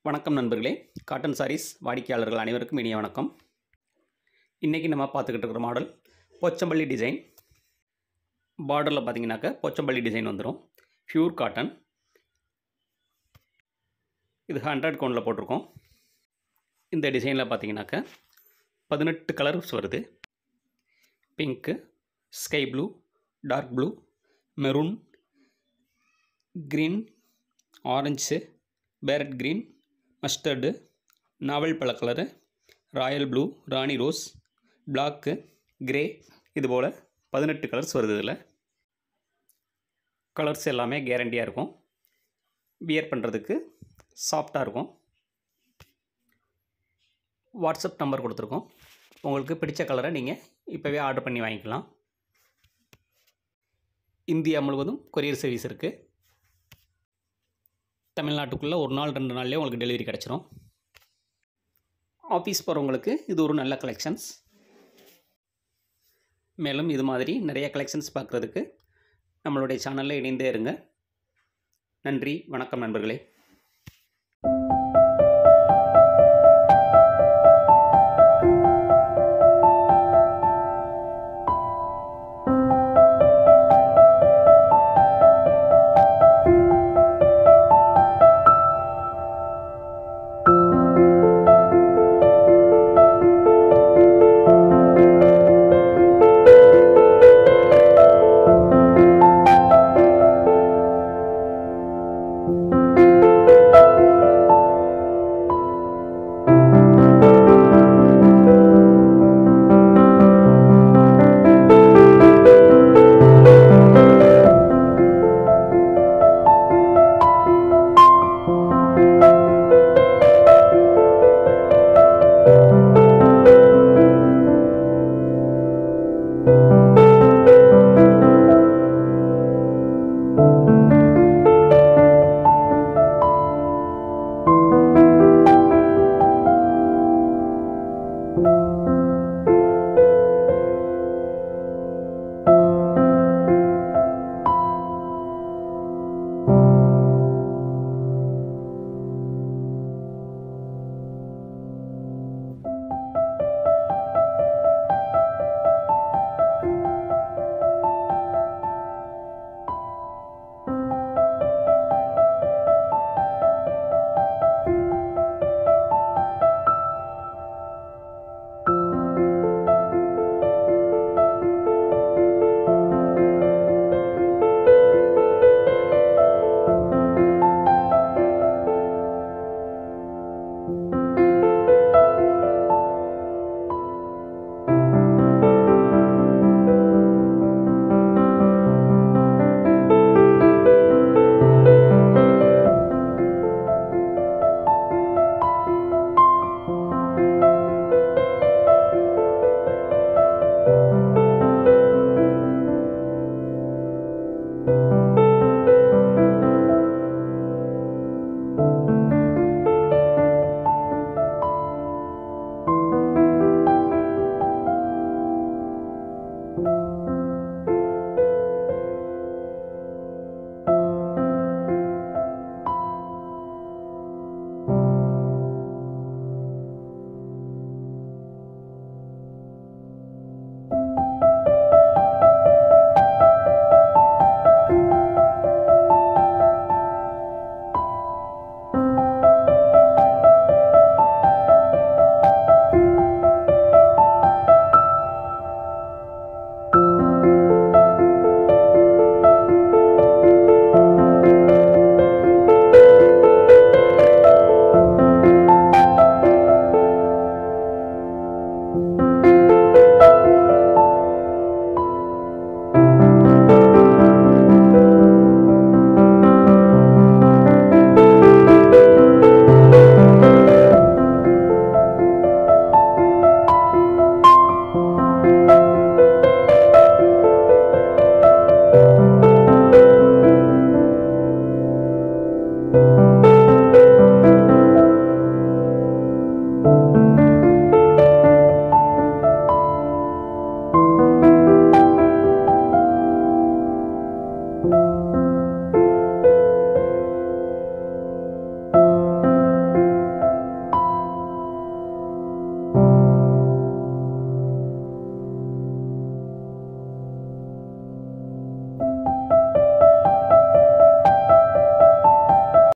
வணக்கம் நண்பர்களே காட்டன் சாரீஸ் வாடிக்கையாளர்கள் அனைவருக்கும் இனிய வணக்கம் இன்றைக்கி நம்ம பார்த்துக்கிட்டு இருக்கிற மாடல் போச்சம்பள்ளி டிசைன் பார்டரில் பார்த்தீங்கன்னாக்க போச்சம்பள்ளி டிசைன் வந்துடும் பியூர் காட்டன் இது ஹண்ட்ரட் கவுண்டில் போட்டிருக்கோம் இந்த டிசைனில் பார்த்தீங்கன்னாக்க பதினெட்டு கலர்ஸ் வருது pink sky blue dark blue maroon green orange parrot green mustard நாவல் பழ கலரு ராயல் ப்ளூ ராணி ரோஸ் பிளாக்கு கிரே இது போல் பதினெட்டு கலர்ஸ் வருது இதில் கலர்ஸ் எல்லாமே கேரண்டியாக இருக்கும் வியர் பண்ணுறதுக்கு சாஃப்டாக இருக்கும் வாட்ஸ்அப் நம்பர் கொடுத்துருக்கோம் உங்களுக்கு பிடிச்ச கலரை நீங்கள் இப்போவே ஆர்டர் பண்ணி வாங்கிக்கலாம் இந்தியா முழுவதும் கொரியர் சர்வீஸ் இருக்குது தமிழ்நாட்டுக்குள்ளே ஒரு நாள் ரெண்டு நாள்லேயே உங்களுக்கு டெலிவரி கிடச்சிரும் ஆஃபீஸ் போகிறவங்களுக்கு இது ஒரு நல்ல கலெக்ஷன்ஸ் மேலும் இது மாதிரி நிறைய கலெக்ஷன்ஸ் பார்க்குறதுக்கு நம்மளுடைய சேனலில் இணைந்தே இருங்க நன்றி வணக்கம் நண்பர்களே